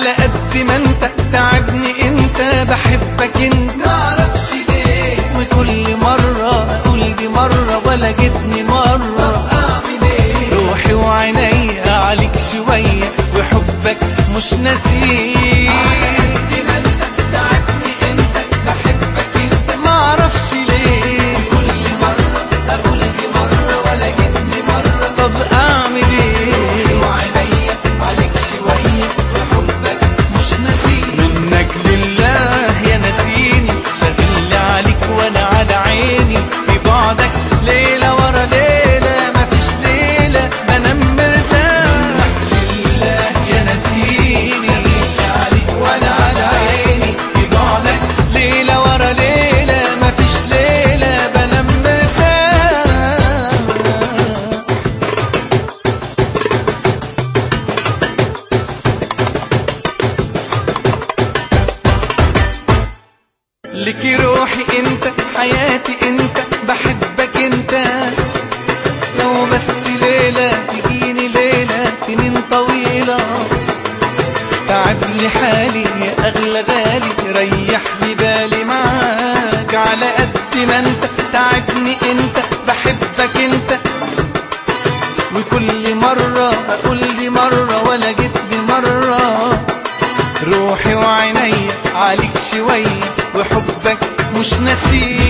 على قد ما انت تعبني انت بحبك انت معرفش ليه وكل مرة اقول دي مرة ولا جتني مرة اعمل ايه روحي وعيني عليك شوية وحبك مش نسيه على قد ما انت تعبني انت بحبك انت معرفش ليه كل مرة اقول دي مرة ولا جتني مرة طب اعمل ايه وعيني عليك شوية وحبك مش نسيني منك لله يا نسيني شغل عليك وانا على عيني في بعدك ليلة ورا ليلة مفيش ليلة بنام مرتاح لله يا نسيني شغل عليك وانا على عيني في بعدك ليلة ورا ليلة مفيش ليلة بنام مرتاح لك روحي انت حياتي انت بحبك انت لو بس ليلة تجيني ليلة سنين طويلة تعب لي حالي يا اغلى غالي ريح لي بالي معاك على قد ما انت تعبني انت بحبك انت وكل مرة اقول دي مرة ولا جيت دي مرة روحي وعيني عليك شوية وحبك مش نسيه